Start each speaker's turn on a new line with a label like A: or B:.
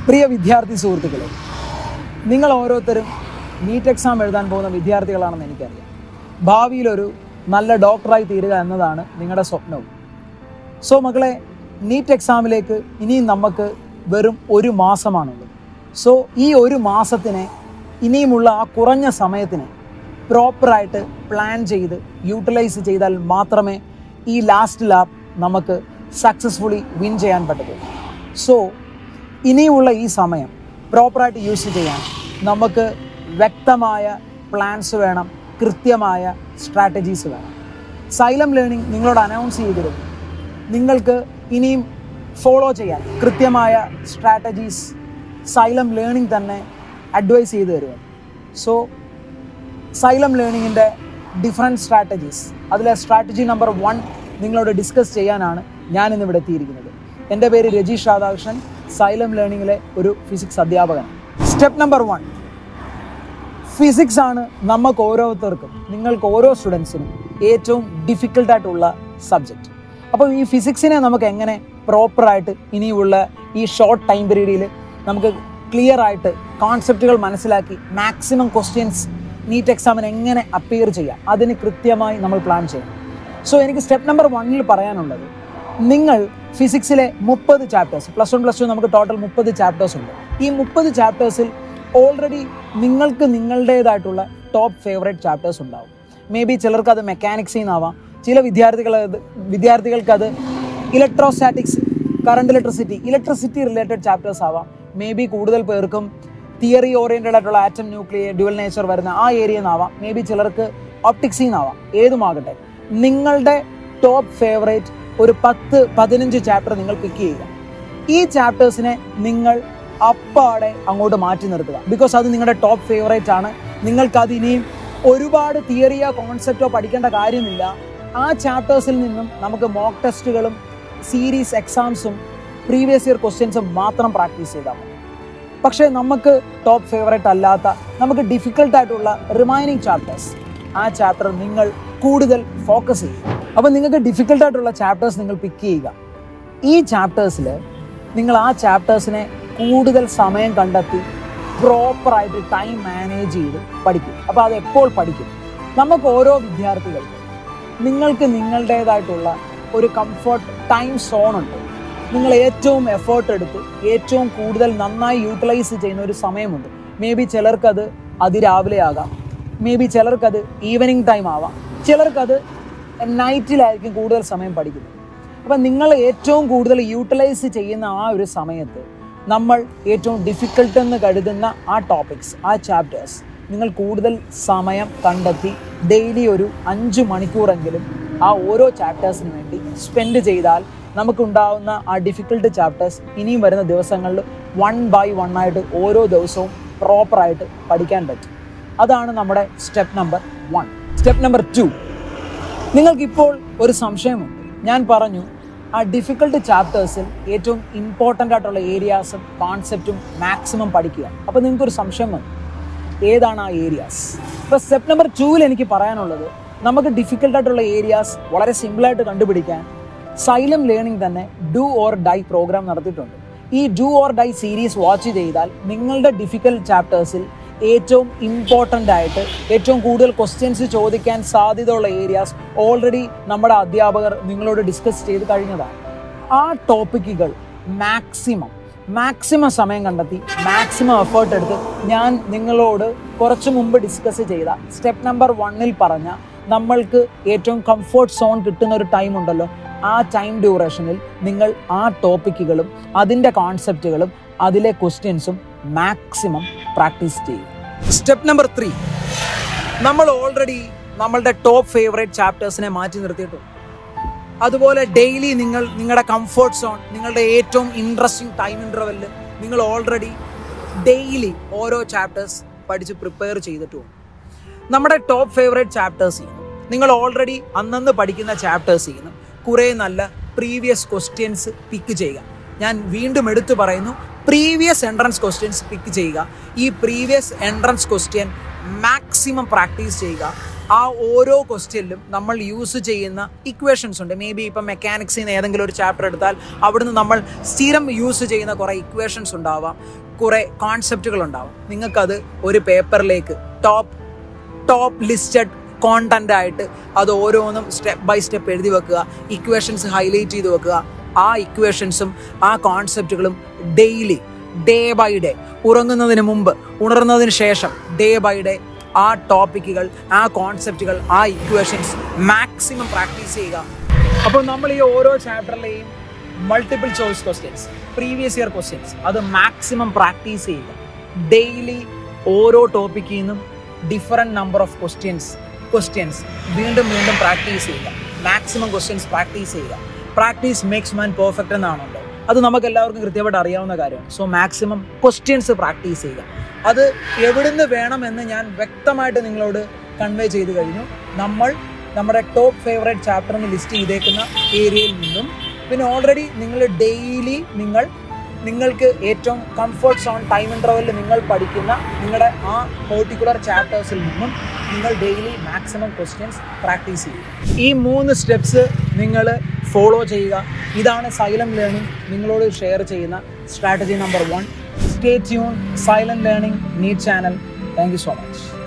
A: പ്രിയ വിദ്യാർത്ഥി സുഹൃത്തുക്കളെ നിങ്ങൾ ഓരോരുത്തരും നീറ്റ് എക്സാം എഴുതാൻ പോകുന്ന വിദ്യാർത്ഥികളാണെന്ന് എനിക്കറിയാം ഭാവിയിലൊരു നല്ല ഡോക്ടറായി തീരുക എന്നതാണ് നിങ്ങളുടെ സ്വപ്നവും സോ മക്കളെ നീറ്റ് എക്സാമിലേക്ക് ഇനിയും നമുക്ക് വെറും ഒരു മാസമാണുള്ളത് സോ ഈ ഒരു മാസത്തിനെ ഇനിയുമുള്ള ആ കുറഞ്ഞ സമയത്തിനെ പ്രോപ്പറായിട്ട് പ്ലാൻ ചെയ്ത് യൂട്ടിലൈസ് ചെയ്താൽ മാത്രമേ ഈ ലാസ്റ്റ് ലാബ് നമുക്ക് സക്സസ്ഫുള്ളി വിൻ ചെയ്യാൻ പറ്റത്തുള്ളൂ സോ ഇനിയുള്ള ഈ സമയം പ്രോപ്പറായിട്ട് യൂസ് ചെയ്യാൻ നമുക്ക് വ്യക്തമായ പ്ലാൻസ് വേണം കൃത്യമായ സ്ട്രാറ്റജീസ് വേണം സൈലം ലേണിംഗ് നിങ്ങളോട് അനൗൺസ് ചെയ്തിരുന്നു നിങ്ങൾക്ക് ഇനിയും ഫോളോ ചെയ്യാൻ കൃത്യമായ സ്ട്രാറ്റജീസ് സൈലം ലേണിംഗ് തന്നെ അഡ്വൈസ് ചെയ്തു തരുക സോ സൈലം ലേണിങ്ങിൻ്റെ ഡിഫറെൻറ്റ് സ്ട്രാറ്റജീസ് അതിലെ സ്ട്രാറ്റജി നമ്പർ വൺ നിങ്ങളോട് ഡിസ്കസ് ചെയ്യാനാണ് ഞാൻ ഇന്ന് ഇവിടെ എത്തിയിരിക്കുന്നത് എൻ്റെ പേര് രജീഷ് രാധാകൃഷ്ണൻ സൈലം ലേണിങ്ങിലെ ഒരു ഫിസിക്സ് അധ്യാപകൻ സ്റ്റെപ്പ് നമ്പർ വൺ ഫിസിക്സ് ആണ് നമുക്ക് ഓരോരുത്തർക്കും നിങ്ങൾക്ക് ഓരോ സ്റ്റുഡൻസിനും ഏറ്റവും ഡിഫിക്കൽട്ടായിട്ടുള്ള സബ്ജക്റ്റ് അപ്പോൾ ഈ ഫിസിക്സിനെ നമുക്ക് എങ്ങനെ പ്രോപ്പറായിട്ട് ഇനിയുള്ള ഈ ഷോർട്ട് ടൈം പീരീഡിൽ നമുക്ക് ക്ലിയർ ആയിട്ട് കോൺസെപ്റ്റുകൾ മനസ്സിലാക്കി മാക്സിമം ക്വസ്റ്റ്യൻസ് നീറ്റ് എക്സാമിന് എങ്ങനെ അപ്പിയർ ചെയ്യാം അതിന് കൃത്യമായി നമ്മൾ പ്ലാൻ ചെയ്യണം സോ എനിക്ക് സ്റ്റെപ്പ് നമ്പർ വണ്ണിൽ പറയാനുള്ളത് നിങ്ങൾ ഫിസിക്സിലെ മുപ്പത് chapters plus one plus two നമുക്ക് ടോട്ടൽ മുപ്പത് ചാപ്റ്റേഴ്സ് ഉണ്ട് ഈ മുപ്പത് ചാപ്റ്റേഴ്സിൽ ഓൾറെഡി നിങ്ങൾക്ക് നിങ്ങളുടേതായിട്ടുള്ള ടോപ്പ് ഫേവറേറ്റ് ചാപ്റ്റേഴ്സ് ഉണ്ടാവും മേ ബി ചിലർക്ക് അത് മെക്കാനിക്സിൽ നിന്നാവാം ചില വിദ്യാർത്ഥികൾ വിദ്യാർത്ഥികൾക്ക് അത് electrostatics current electricity electricity related chapters ആവാം മേ ബി കൂടുതൽ പേർക്കും തിയറി ഓറിയൻറ്റഡ് ആയിട്ടുള്ള ആറ്റം ന്യൂക്ലിയർ ഡ്യുവൽ നേച്ചർ വരുന്ന ആ ഏരിയ നിന്നാവാം മേ ബി ചിലർക്ക് ഒപ്റ്റിക്സിൽ നിന്നാവാം ഏതുമാകട്ടെ നിങ്ങളുടെ ടോപ്പ് ഫേവറേറ്റ് ഒരു പത്ത് പതിനഞ്ച് ചാപ്റ്റർ നിങ്ങൾ പിക്ക് ചെയ്യുക ഈ ചാപ്റ്റേഴ്സിനെ നിങ്ങൾ അപ്പാടെ അങ്ങോട്ട് മാറ്റി നിർത്തുക ബിക്കോസ് അത് നിങ്ങളുടെ ടോപ്പ് ഫേവറേറ്റ് ആണ് നിങ്ങൾക്ക് അത് ഇനിയും ഒരുപാട് തിയറിയോ കോൺസെപ്റ്റോ പഠിക്കേണ്ട കാര്യമില്ല ആ ചാപ്റ്റേഴ്സിൽ നിന്നും നമുക്ക് മോക്ക് ടെസ്റ്റുകളും സീരീസ് എക്സാംസും പ്രീവിയസ് ഇയർ ക്വസ്റ്റ്യൻസും മാത്രം പ്രാക്ടീസ് ചെയ്താൽ മതി പക്ഷേ നമുക്ക് ടോപ്പ് ഫേവറേറ്റ് അല്ലാത്ത നമുക്ക് ഡിഫിക്കൽട്ട് ആയിട്ടുള്ള റിമൈനിങ് ചാപ്റ്റേഴ്സ് ആ ചാപ്റ്റർ നിങ്ങൾ കൂടുതൽ ഫോക്കസ് ചെയ്യും അപ്പോൾ നിങ്ങൾക്ക് ഡിഫിക്കൽട്ട് ആയിട്ടുള്ള ചാപ്റ്റേഴ്സ് നിങ്ങൾ പിക്ക് ചെയ്യുക ഈ ചാപ്റ്റേഴ്സിൽ നിങ്ങൾ ആ ചാപ്റ്റേഴ്സിനെ കൂടുതൽ സമയം കണ്ടെത്തി പ്രോപ്പറായിട്ട് ടൈം മാനേജ് ചെയ്ത് പഠിക്കും അപ്പോൾ അത് എപ്പോൾ പഠിക്കും നമുക്ക് ഓരോ വിദ്യാർത്ഥികൾക്കും നിങ്ങൾക്ക് നിങ്ങളുടേതായിട്ടുള്ള ഒരു കംഫർട്ട് ടൈം സോൺ ഉണ്ട് നിങ്ങൾ ഏറ്റവും എഫേർട്ട് എടുത്ത് ഏറ്റവും കൂടുതൽ നന്നായി യൂട്ടിലൈസ് ചെയ്യുന്ന ഒരു സമയമുണ്ട് മേ ബി ചിലർക്കത് അതിരാവിലെ ആകാം മേ ബി ചിലർക്കത് ഈവനിങ് ടൈം ആവാം ചിലർക്കത് നൈറ്റിലായിരിക്കും കൂടുതൽ സമയം പഠിക്കുന്നത് അപ്പം നിങ്ങൾ ഏറ്റവും കൂടുതൽ യൂട്ടിലൈസ് ചെയ്യുന്ന ആ ഒരു സമയത്ത് നമ്മൾ ഏറ്റവും ഡിഫിക്കൽട്ട് എന്ന് കരുതുന്ന ആ ടോപ്പിക്സ് ആ ചാപ്റ്റേഴ്സ് നിങ്ങൾ കൂടുതൽ സമയം കണ്ടെത്തി ഡെയിലി ഒരു അഞ്ച് മണിക്കൂറെങ്കിലും ആ ഓരോ ചാപ്റ്റേഴ്സിന് വേണ്ടി സ്പെൻഡ് ചെയ്താൽ നമുക്കുണ്ടാവുന്ന ആ ഡിഫിക്കൽട്ട് ചാപ്റ്റേഴ്സ് ഇനിയും വരുന്ന ദിവസങ്ങളിൽ വൺ ബൈ വൺ ആയിട്ട് ഓരോ ദിവസവും പ്രോപ്പറായിട്ട് പഠിക്കാൻ പറ്റും അതാണ് നമ്മുടെ step number one step number two നിങ്ങൾക്കിപ്പോൾ ഒരു സംശയമുണ്ട് ഞാൻ പറഞ്ഞു ആ ഡിഫിക്കൽട്ട് ചാപ്റ്റേഴ്സിൽ ഏറ്റവും ഇമ്പോർട്ടൻ്റ് ആയിട്ടുള്ള ഏരിയാസും കോൺസെപ്റ്റും മാക്സിമം പഠിക്കുക അപ്പോൾ നിങ്ങൾക്കൊരു സംശയം വന്നു ഏതാണ് ആ ഏരിയാസ് ഇപ്പോൾ സ്റ്റെപ്പ് നമ്പർ ടൂവിൽ എനിക്ക് പറയാനുള്ളത് നമുക്ക് ഡിഫിക്കൽട്ട് ആയിട്ടുള്ള ഏരിയാസ് വളരെ സിമ്പിളായിട്ട് കണ്ടുപിടിക്കാൻ സൈലം ലേണിംഗ് തന്നെ ഡു ഓർ ഡൈ പ്രോഗ്രാം നടത്തിയിട്ടുണ്ട് ഈ do or die series watch ചെയ്താൽ നിങ്ങളുടെ ഡിഫിക്കൽട്ട് ചാപ്റ്റേഴ്സിൽ ഏറ്റവും ഇമ്പോർട്ടൻ്റ് ആയിട്ട് ഏറ്റവും കൂടുതൽ ക്വസ്റ്റ്യൻസ് ചോദിക്കാൻ സാധ്യതയുള്ള ഏരിയാസ് ഓൾറെഡി നമ്മുടെ അധ്യാപകർ നിങ്ങളോട് ഡിസ്കസ് ചെയ്ത് കഴിഞ്ഞതാണ് ആ ടോപ്പിക്കുകൾ മാക്സിമം മാക്സിമം സമയം കണ്ടെത്തി മാക്സിമം എഫേർട്ട് എടുത്ത് ഞാൻ നിങ്ങളോട് കുറച്ച് മുമ്പ് ഡിസ്കസ് ചെയ്ത സ്റ്റെപ്പ് നമ്പർ വണ്ണിൽ പറഞ്ഞ നമ്മൾക്ക് ഏറ്റവും കംഫർട്ട് സോൺ കിട്ടുന്ന ഒരു ടൈം ഉണ്ടല്ലോ ആ ടൈം ഡ്യൂറേഷനിൽ നിങ്ങൾ ആ ടോപ്പിക്കുകളും അതിൻ്റെ കോൺസെപ്റ്റുകളും അതിലെ ക്വസ്റ്റ്യൻസും മാക്സിമം പ്രാക്ടീസ് ചെയ്യും സ്റ്റെപ്പ് നമ്പർ ത്രീ നമ്മൾ ഓൾറെഡി നമ്മളുടെ ടോപ്പ് ഫേവറേറ്റ് ചാപ്റ്റേഴ്സിനെ മാറ്റി നിർത്തിയിട്ടുണ്ട് അതുപോലെ ഡെയിലി നിങ്ങൾ നിങ്ങളുടെ കംഫർട്ട് സോൺ നിങ്ങളുടെ ഏറ്റവും ഇൻട്രസ്റ്റിംഗ് ടൈം ഇൻ്റർവെല്ലിൽ നിങ്ങൾ ഓൾറെഡി ഡെയിലി ഓരോ ചാപ്റ്റേഴ്സ് പഠിച്ച് പ്രിപ്പയർ ചെയ്തിട്ടുമുണ്ട് നമ്മുടെ ടോപ്പ് ഫേവറേറ്റ് ചാപ്റ്റേഴ്സ് ചെയ്യുന്നു നിങ്ങൾ ഓൾറെഡി അന്നന്ന് പഠിക്കുന്ന ചാപ്റ്റേഴ്സ് ചെയ്യുന്നു കുറേ നല്ല പ്രീവിയസ് ക്വസ്റ്റ്യൻസ് പിക്ക് ചെയ്യുക ഞാൻ വീണ്ടും എടുത്തു പറയുന്നു പ്രീവിയസ് എൻട്രൻസ് ക്വസ്റ്റ്യൻസ് പിക്ക് ചെയ്യുക ഈ previous entrance question maximum practice ചെയ്യുക ആ ഓരോ ക്വസ്റ്റ്യനിലും നമ്മൾ യൂസ് ചെയ്യുന്ന ഇക്വേഷൻസ് ഉണ്ട് മേ ബി ഇപ്പം മെക്കാനിക്സിൽ നിന്ന് ഏതെങ്കിലും ഒരു ചാപ്റ്റർ എടുത്താൽ അവിടുന്ന് നമ്മൾ സ്ഥിരം യൂസ് ചെയ്യുന്ന കുറേ ഇക്വേഷൻസ് ഉണ്ടാവാം കുറേ കോൺസെപ്റ്റുകൾ ഉണ്ടാവും നിങ്ങൾക്കത് ഒരു പേപ്പറിലേക്ക് ടോപ്പ് ടോപ്പ് ലിസ്റ്റഡ് കോണ്ടന്റ് ആയിട്ട് അത് ഓരോന്നും സ്റ്റെപ്പ് ബൈ സ്റ്റെപ്പ് എഴുതി വെക്കുക ഇക്വേഷൻസ് ഹൈലൈറ്റ് ചെയ്ത് വെക്കുക ആ ഇക്വേഷൻസും ആ കോൺസെപ്റ്റുകളും ഡെയിലി ഡേ ബൈ ഡേ ഉറങ്ങുന്നതിന് മുമ്പ് ഉണർന്നതിന് ശേഷം ഡേ ബൈ ഡേ ആ ടോപ്പിക്കുകൾ ആ കോൺസെപ്റ്റുകൾ ആ ഇക്വേഷൻസ് മാക്സിമം പ്രാക്ടീസ് ചെയ്യുക അപ്പോൾ നമ്മൾ ഈ ഓരോ ചാപ്റ്ററിലെയും multiple choice questions previous year questions അത് മാക്സിമം പ്രാക്ടീസ് ചെയ്യുക ഡെയിലി ഓരോ ടോപ്പിക്കിൽ നിന്നും different number of questions questions വീണ്ടും വീണ്ടും പ്രാക്ടീസ് ചെയ്യുക മാക്സിമം ക്വസ്റ്റ്യൻസ് പ്രാക്ടീസ് ചെയ്യുക പ്രാക്ടീസ് മേക്സ് മാൻ പെർഫെക്റ്റ് എന്നാണല്ലോ അത് നമുക്ക് എല്ലാവർക്കും കൃത്യമായിട്ട് അറിയാവുന്ന കാര്യമാണ് സോ മാക്സിമം ക്വസ്റ്റ്യൻസ് പ്രാക്ടീസ് ചെയ്യുക അത് എവിടുന്ന് വേണമെന്ന് ഞാൻ വ്യക്തമായിട്ട് നിങ്ങളോട് കൺവേ ചെയ്ത് കഴിഞ്ഞു നമ്മൾ നമ്മുടെ ടോപ്പ് ഫേവറേറ്റ് ചാപ്റ്ററിന് ലിസ്റ്റ് ചെയ്തേക്കുന്ന ഏരിയയിൽ നിന്നും പിന്നെ ഓൾറെഡി നിങ്ങൾ ഡെയിലി നിങ്ങൾ നിങ്ങൾക്ക് ഏറ്റവും കംഫർട്ട് സോൺ ടൈം ഇൻ്റർവെല്ലിൽ നിങ്ങൾ പഠിക്കുന്ന നിങ്ങളുടെ ആ പെർട്ടിക്കുലർ ചാപ്റ്റേഴ്സിൽ നിന്നും നിങ്ങൾ ഡെയിലി മാക്സിമം ക്വസ്റ്റ്യൻസ് പ്രാക്ടീസ് ചെയ്യുക ഈ മൂന്ന് സ്റ്റെപ്സ് നിങ്ങൾ ഫോളോ ചെയ്യുക ഇതാണ് സൈലന്റ് ലേണിംഗ് നിങ്ങളോട് ഷെയർ ചെയ്യുന്ന strategy number one stay tune Xylem learning NEET channel thank you so much